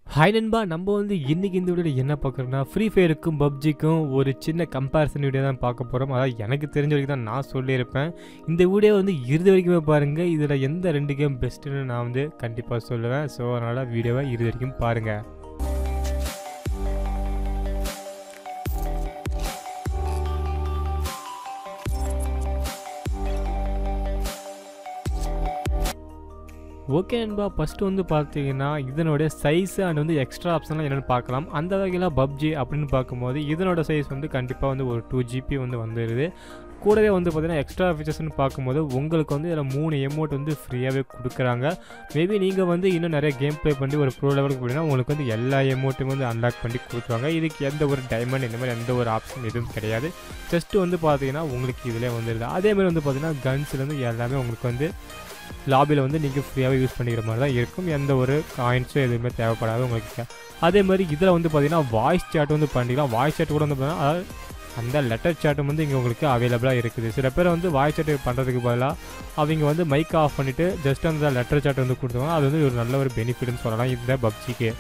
hi நண்பா நம்ம வந்து இன்னைக்கு இந்த வீடியோவில் என்ன பார்க்குறோம்னா ஃப்ரீ ஃபயருக்கும் பப்ஜிக்கும் ஒரு சின்ன கம்பேரிசன் வீடியோ தான் பார்க்க போகிறோம் அதாவது எனக்கு தெரிஞ்ச வரைக்கும் தான் நான் சொல்லியிருப்பேன் இந்த வீடியோ வந்து இறுதி வரைக்குமே பாருங்கள் இதில் எந்த ரெண்டு கேம் பெஸ்ட்டுன்னு நான் வந்து கண்டிப்பாக சொல்லுவேன் ஸோ அதனால் வீடியோவை இறுதி வரைக்கும் பாருங்கள் ஓகே நண்பா ஃபஸ்ட்டு வந்து பார்த்தீங்கன்னா இதனோட சைஸ் அண்ட் வந்து எக்ஸ்ட்ரா ஆப்ஷன்லாம் என்னென்னு பார்க்கலாம் அந்த வகையில் பப்ஜி அப்படின்னு பார்க்கும்போது இதனோட சைஸ் வந்து கண்டிப்பாக வந்து ஒரு டூ ஜிபி வந்து வந்துடுது கூடவே வந்து பார்த்தீங்கன்னா எக்ஸ்ட்ரா ஃபீச்சர்ஸ்னு பார்க்கும்போது உங்களுக்கு வந்து இதில் மூணு எமௌண்ட் வந்து ஃப்ரீயாகவே கொடுக்குறாங்க மேபி நீங்கள் வந்து இன்னும் நிறைய கேம் ப்ளே பண்ணி ஒரு ப்ரோ லெவலுக்கு போனீங்கன்னா உங்களுக்கு வந்து எல்லா எமௌண்ட்டும் வந்து அன்லாக் பண்ணி கொடுத்துருவாங்க இதுக்கு எந்த ஒரு டைமண்ட் இந்த மாதிரி எந்த ஒரு ஆப்ஷன் எதுவும் கிடையாது ஜஸ்ட்டு வந்து பார்த்தீங்கன்னா உங்களுக்கு இதிலே வந்துடுது அதேமாதிரி வந்து பார்த்தீங்கன்னா கன்ஸ்லேருந்து எல்லாமே உங்களுக்கு வந்து லாபியில் வந்து நீங்கள் ஃப்ரீயாகவே யூஸ் பண்ணிக்கிற மாதிரி தான் இருக்கும் எந்த ஒரு காயின்ஸும் எதுவுமே தேவைப்படாது உங்களுக்கு அதே மாதிரி இதில் வந்து பார்த்தீங்கன்னா வாய்ஸ் சேட் வந்து பண்ணிக்கலாம் வாய்ஸ் சேட் கூட வந்து பார்த்தீங்கன்னா அதாவது அந்த லெட்டர் சேட்டும் வந்து இங்கே உங்களுக்கு அவைலபிளாக இருக்குது சில பேர் வந்து வாய்ஸ் சேட் பண்ணுறதுக்கு பதிலாக அவங்க வந்து மைக் ஆஃப் பண்ணிவிட்டு ஜஸ்ட் அந்த லெட்டர் சேட் வந்து கொடுத்துருவாங்க அது வந்து ஒரு நல்ல ஒரு பெனிஃபிட்னு சொல்லலாம் இந்த பப்ஜிக்கு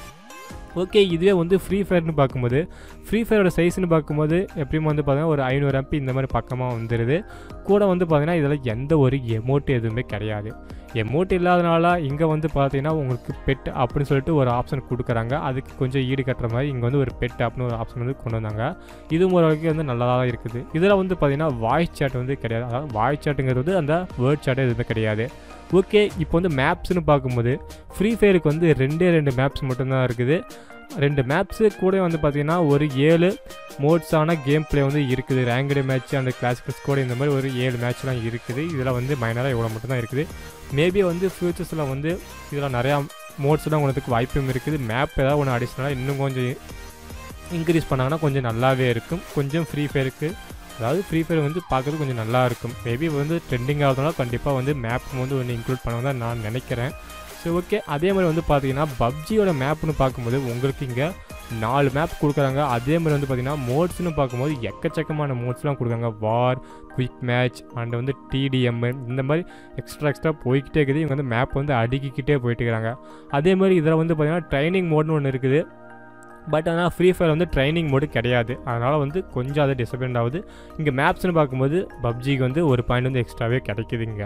ஓகே இதுவே வந்து ஃப்ரீ ஃபயர்னு பார்க்கும்போது ஃப்ரீ ஃபயரோட சைஸ்னு பார்க்கும்போது எப்படியும் வந்து பார்த்தீங்கன்னா ஒரு ஐநூறு எம்பி இந்த மாதிரி பக்கமாக வந்துடுது கூட வந்து பார்த்தீங்கன்னா இதில் எந்த ஒரு எமௌண்ட் எதுவுமே கிடையாது எமௌண்ட் இல்லாதனால இங்கே வந்து பார்த்தீங்கன்னா உங்களுக்கு பெட் அப்படின்னு சொல்லிட்டு ஒரு ஆப்ஷன் கொடுக்குறாங்க அதுக்கு கொஞ்சம் ஈடு கட்டுற மாதிரி இங்கே வந்து ஒரு பெட் அப்படின்னு ஒரு ஆப்ஷன் வந்து கொண்டு வந்தாங்க இதுவும் ஒரு வகைக்கு வந்து நல்லா தான் இருக்குது இதில் வந்து பார்த்தீங்கன்னா வாய்ஸ் சேட் வந்து கிடையாது அதாவது வாய்ஸ் சேட்டுங்கிறது வந்து அந்த வேர்ட் சேட் எதுவுமே கிடையாது ஓகே இப்போ வந்து மேப்ஸ்னு பார்க்கும்போது ஃப்ரீ ஃபயருக்கு வந்து ரெண்டே ரெண்டு மேப்ஸ் மட்டும்தான் இருக்குது ரெண்டு மேப்ஸு கூட வந்து பார்த்திங்கன்னா ஒரு ஏழு மோட்ஸான கேம் ப்ளே வந்து இருக்குது ரேங்கடு மேட்ச் அந்த கிளாசிக்கல் கூட இந்த மாதிரி ஒரு ஏழு மேட்ச்லாம் இருக்குது இதில் வந்து மைனராக இவ்வளோ மட்டும்தான் இருக்குது மேபி வந்து ஃப்யூச்சர்ஸில் வந்து இதில் நிறையா மோட்ஸ்லாம் உங்களுக்கு வாய்ப்பும் இருக்குது மேப் ஏதாவது ஒன்று அடிஷ்னலாக இன்னும் கொஞ்சம் இன்க்ரீஸ் பண்ணாங்கன்னா கொஞ்சம் நல்லாவே இருக்கும் கொஞ்சம் ஃப்ரீ ஃபயருக்கு அதாவது ஃப்ரீ ஃபயர் வந்து பார்க்குறது கொஞ்சம் நல்லா இருக்கும் மேபி வந்து ட்ரெண்டிங் ஆகிறதுனால கண்டிப்பாக வந்து மேப் வந்து ஒன்று இன்க்ளூட் பண்ண தான் நான் நினைக்கிறேன் ஸோ ஓகே அதே மாதிரி வந்து பார்த்தீங்கன்னா பப்ஜியோட மேப்னு பார்க்கும்போது உங்களுக்கு இங்கே நாலு மேப் கொடுக்குறாங்க அதே மாதிரி வந்து பார்த்தீங்கன்னா மோட்ஸ்னு பார்க்கும்போது எக்கச்சக்கமான மோட்ஸ்லாம் கொடுக்குறாங்க வார் குயிக் மேட்ச் அண்ட் வந்து டிடிஎம் இந்த மாதிரி எக்ஸ்ட்ரா எக்ஸ்ட்ரா போய்கிட்டே இருக்குது இவங்க வந்து மேப் வந்து அடுக்கிக்கிட்டே போயிட்டு இருக்கிறாங்க அதே மாதிரி இதில் வந்து பார்த்தீங்கன்னா ட்ரைனிங் மோட்னு ஒன்று இருக்குது பட் ஆனால் ஃப்ரீ ஃபயர் வந்து ட்ரைனிங் மோடு கிடையாது அதனால் வந்து கொஞ்சம் அது டிசப்பாயிண்ட் ஆகுது இங்கே மேப்ஸ்னு பார்க்கும்போது பப்ஜிக்கு வந்து ஒரு பாயிண்ட் வந்து எக்ஸ்ட்ராவே கிடைக்குது இங்கே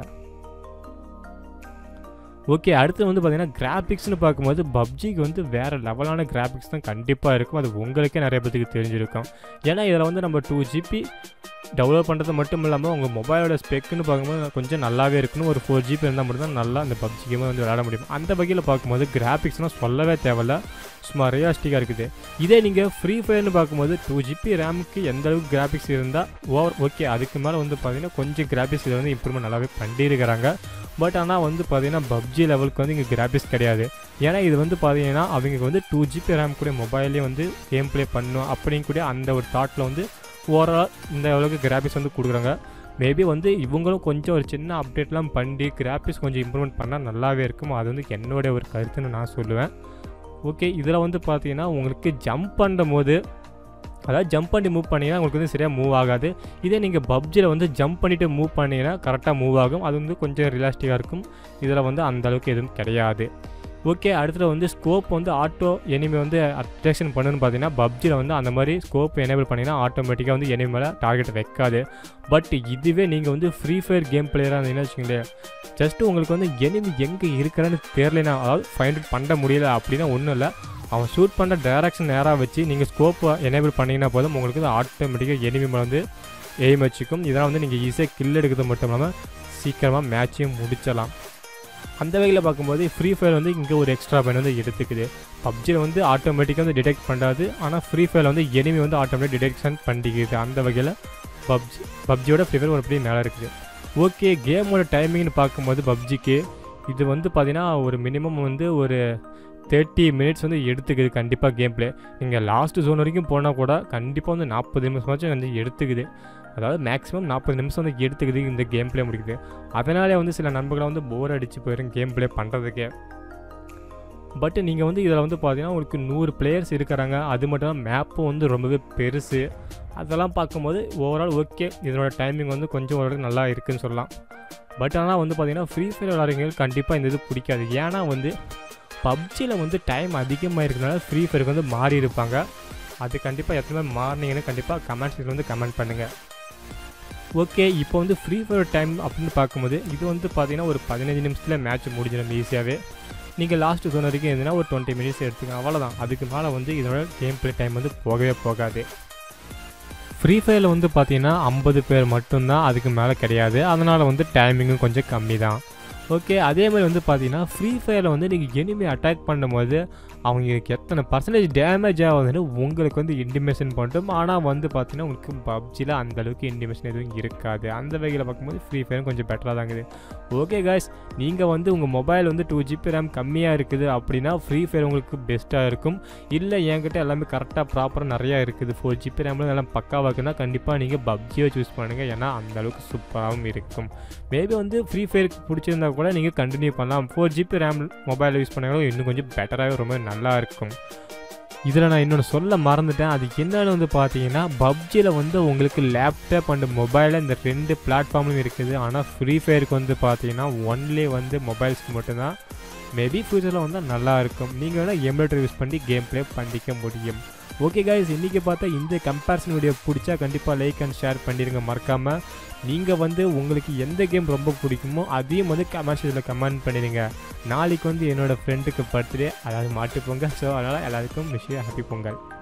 ஓகே அடுத்து வந்து பார்த்தீங்கன்னா கிராஃபிக்ஸ்னு பார்க்கும்போது பப்ஜிக்கு வந்து வேறு லெவலான கிராஃபிக்ஸ் தான் கண்டிப்பாக இருக்கும் அது உங்களுக்கே நிறைய பேத்துக்கு தெரிஞ்சிருக்கும் ஏன்னா இதில் வந்து நம்ம டூ ஜிபி டெவலப் பண்ணுறது மட்டும் இல்லாமல் உங்கள் மொபைலோட ஸ்பெக்குன்னு பார்க்கும்போது கொஞ்சம் நல்லாவே இருக்கணும் ஒரு ஃபோர் ஜிபி இருந்தால் மட்டும்தான் நல்லா அந்த பப்ஜி கேமை வந்து விளையாட முடியும் அந்த வகையில் பார்க்கும்போது கிராஃபிக்ஸ்னால் சொல்லவே தேவையில்ல சும்மா ரியாஸ்டிக்காக இருக்குது இதே நீங்கள் ஃப்ரீ ஃபயர்னு பார்க்கும்போது டூ ஜிபி ரேமுக்கு எந்த அளவுக்கு கிராஃபிக்ஸ் இருந்தால் ஓவர் ஓகே அதுக்கு மேலே வந்து பார்த்திங்கன்னா கொஞ்சம் கிராஃபிக்ஸ் இதை வந்து இம்ப்ரூவ்மெண்ட் நல்லாவே பண்ணியிருக்கிறாங்க பட் ஆனால் வந்து பார்த்தீங்கன்னா பப்ஜி லெவலுக்கு வந்து இங்கே கிராஃபிக்ஸ் கிடையாது ஏன்னா இது வந்து பார்த்தீங்கன்னா அவங்க வந்து டூ ஜிபி ரேம் கூட மொபைல்லே வந்து கேம் ப்ளே பண்ணும் அப்படின்னு கூட அந்த ஒரு தாட்டில் வந்து ஓவரால் இந்த அளவுக்கு கிராஃபிக்ஸ் வந்து கொடுக்குறாங்க மேபி வந்து இவங்களும் கொஞ்சம் ஒரு சின்ன அப்டேட்லாம் பண்ணி கிராஃபிக்ஸ் கொஞ்சம் இம்ப்ரூவ்மெண்ட் பண்ணால் நல்லாவே இருக்கும் அது வந்து என்னோட ஒரு கருத்துன்னு நான் சொல்லுவேன் ஓகே இதில் வந்து பார்த்தீங்கன்னா உங்களுக்கு ஜம்ப் பண்ணும் போது அதாவது ஜம்ப் பண்ணி மூவ் பண்ணிங்கன்னா உங்களுக்கு வந்து சரியாக மூவ் ஆகாது இதே நீங்கள் பப்ஜியில் வந்து ஜம்ப் பண்ணிவிட்டு மூவ் பண்ணிங்கன்னா கரெக்டாக மூவ் ஆகும் அது வந்து கொஞ்சம் ரிலாஸ்டிக்காக இருக்கும் இதில் வந்து அந்த அளவுக்கு எதுவும் கிடையாது ஓகே அடுத்தது வந்து ஸ்கோப் வந்து ஆட்டோ எனிமே வந்து அட்ராக்ஷன் பண்ணுன்னு பார்த்தீங்கன்னா பப்ஜியில் வந்து அந்த மாதிரி ஸ்கோப் எனேபிள் பண்ணிங்கன்னா ஆட்டோமேட்டிக்காக வந்து எனிமே மேலே டார்கெட் வைக்காது பட் இதுவே நீங்கள் வந்து ஃப்ரீ ஃபயர் கேம் பிளேயராக இருந்தீங்கன்னா வச்சுக்கோங்களேன் ஜஸ்ட்டு உங்களுக்கு வந்து எனிமி எங்கே இருக்கிறான்னு தெரிலனா அதாவது ஃபைண்ட் பண்ண முடியல அப்படின்னா ஒன்றும் இல்லை அவன் ஷூட் பண்ணுற டைரக்ஷன் நேராக வச்சு நீங்கள் ஸ்கோப்பை எனேபிள் பண்ணிங்கன்னா போதும் உங்களுக்கு வந்து ஆட்டோமேட்டிக்காக எனிமி மேலே வந்து எய்ம் வச்சுக்கும் இதெல்லாம் வந்து நீங்கள் ஈஸியாக கில் எடுக்கிறது மட்டும் இல்லாமல் சீக்கிரமாக மேட்சையும் முடிச்சிடலாம் அந்த வகையில் பார்க்கும்போது ஃப்ரீ ஃபயர் வந்து இங்கே ஒரு எக்ஸ்ட்ரா பயன் வந்து எடுத்துக்குது பப்ஜியில் வந்து ஆட்டோமேட்டிக்காக வந்து டிடெக்ட் பண்ணாது ஆனால் ஃப்ரீ ஃபயரில் வந்து எனிமி வந்து ஆட்டோமேட்டிக் டிடெக்ஷன் பண்ணிக்குது அந்த வகையில் பப்ஜி பப்ஜியோட ஃப்ரீ ஃபயர் ஒரு அப்படி மேலே இருக்குது ஓகே கேமோட டைமிங்னு பார்க்கும்போது பப்ஜிக்கு இது வந்து பார்த்திங்கன்னா ஒரு மினிமம் வந்து ஒரு தேர்ட்டி மினிட்ஸ் வந்து எடுத்துக்குது கண்டிப்பாக கேம் பிளே நீங்கள் லாஸ்ட் ஜோன் வரைக்கும் போனால் கூட கண்டிப்பாக வந்து நாற்பது நிமிஷமாச்சும் வந்து எடுத்துக்குது அதாவது மேக்ஸிமம் நாற்பது நிமிஷம் வந்து எடுத்துக்குது இந்த கேம் பிளே முடிக்குது அதனாலே வந்து சில நண்பர்களை வந்து போர் அடித்து போயிடும் கேம் பிளே பண்ணுறதுக்கே பட் நீங்கள் வந்து இதில் வந்து பார்த்தீங்கன்னா உங்களுக்கு நூறு பிளேயர்ஸ் இருக்கிறாங்க அது மட்டும் தான் மேப்பும் வந்து ரொம்பவே பெருசு அதெல்லாம் பார்க்கும்போது ஓவரால் ஓகே இதனோட டைமிங் வந்து கொஞ்சம் ஓரளவுக்கு நல்லா இருக்குதுன்னு சொல்லலாம் பட் ஆனால் வந்து பார்த்தீங்கன்னா ஃப்ரீ ஃபயர் விளாட்றவங்களுக்கு கண்டிப்பாக இந்த இது பிடிக்காது ஏன்னா வந்து பப்ஜியில் வந்து டைம் அதிகமாக இருக்கிறனால ஃப்ரீ ஃபயருக்கு வந்து மாறி இருப்பாங்க அது கண்டிப்பாக எத்தனை மாறினீங்கன்னு கண்டிப்பாக கமெண்ட் செக்ஷனில் வந்து கமெண்ட் பண்ணுங்கள் ஓகே இப்போ வந்து ஃப்ரீ ஃபயர் டைம் அப்படின்னு பார்க்கும்போது இது வந்து பார்த்தீங்கன்னா ஒரு பதினஞ்சு நிமிஷத்தில் மேட்ச் முடிஞ்சிடும் ஈஸியாகவே நீங்கள் லாஸ்ட்டு சொன்ன வரைக்கும் எதுனா ஒரு டுவெண்ட்டி மினிட்ஸ் எடுத்துக்கோங்க அவ்வளோதான் அதுக்கு மேலே வந்து இதோட கேம் ப்ளே டைம் வந்து போகவே போகாது ஃப்ரீ ஃபயரில் வந்து பார்த்தீங்கன்னா ஐம்பது பேர் மட்டும்தான் அதுக்கு மேலே கிடையாது அதனால் வந்து டைமிங்கும் கொஞ்சம் கம்மி தான் ஓகே அதே மாதிரி வந்து பார்த்தீங்கன்னா ஃப்ரீ ஃபயரில் வந்து நீங்கள் எனிமே அட்டாக் பண்ணும்போது அவங்களுக்கு எத்தனை பர்சன்டேஜ் டேமேஜ் ஆகுதுன்னு உங்களுக்கு வந்து இன்டிமேஷன் பண்ணுறோம் ஆனால் வந்து பார்த்தீங்கன்னா உங்களுக்கு பப்ஜியில் அந்த அளவுக்கு இன்டிமேஷன் எதுவும் இருக்காது அந்த வகையில் பார்க்கும்போது ஃப்ரீ ஃபயரும் கொஞ்சம் பெட்டராக தாங்குது ஓகே காய்ஸ் நீங்கள் வந்து உங்கள் மொபைல் வந்து டூ ஜிபி ரேம் கம்மியாக இருக்குது அப்படின்னா ஃப்ரீ ஃபயர் உங்களுக்கு பெஸ்ட்டாக இருக்கும் இல்லை என்கிட்ட எல்லாமே கரெக்டாக ப்ராப்பராக நிறையா இருக்குது ஃபோர் ஜிபி ரேமில் எல்லாம் பக்காவாக இருக்குன்னா கண்டிப்பாக நீங்கள் பப்ஜியை சூஸ் பண்ணுங்கள் ஏன்னா அந்த அளவுக்கு சூப்பராகவும் இருக்கும் மேபி வந்து ஃப்ரீ ஃபயருக்கு பிடிச்சிருந்தா கூட நீங்கள் கண்டினியூ பண்ணலாம் four GB RAM mobile use பண்ணாலும் இன்னும் கொஞ்சம் பெட்டராகவே ரொம்ப நல்லா இருக்கும் இதில் நான் இன்னொன்று சொல்ல மறந்துட்டேன் அது என்னன்னு வந்து பார்த்தீங்கன்னா பப்ஜியில் வந்து உங்களுக்கு லேப்டாப் அண்ட் மொபைலில் இந்த ரெண்டு பிளாட்ஃபார்ம்லையும் இருக்குது ஆனால் ஃப்ரீ ஃபயருக்கு வந்து பார்த்தீங்கன்னா ஒன்லி வந்து மொபைல்ஸ்க்கு மட்டும்தான் மேபி ஃப்யூச்சரில் வந்தால் நல்லா இருக்கும் நீங்கள் வேணால் எமுலேட்டர் யூஸ் பண்ணி கேம் ப்ளே பண்ணிக்க முடியும் ஓகே கைஸ் இன்றைக்கி பார்த்தா இந்த கம்பேரிசன் வீடியோ பிடிச்சா கண்டிப்பாக லைக் அண்ட் ஷேர் பண்ணிடுங்க மறக்காமல் நீங்கள் வந்து உங்களுக்கு எந்த கேம் ரொம்ப பிடிக்குமோ அதையும் வந்து கமெண்ட் செக்ஷனில் கமெண்ட் பண்ணிடுங்க நாளைக்கு வந்து என்னோடய ஃப்ரெண்டுக்கு பர்த்டே அதாவது மாட்டு பொங்கல் ஸோ அதனால் எல்லாருக்கும் விஷயம் ஹாப்பி பொங்கல்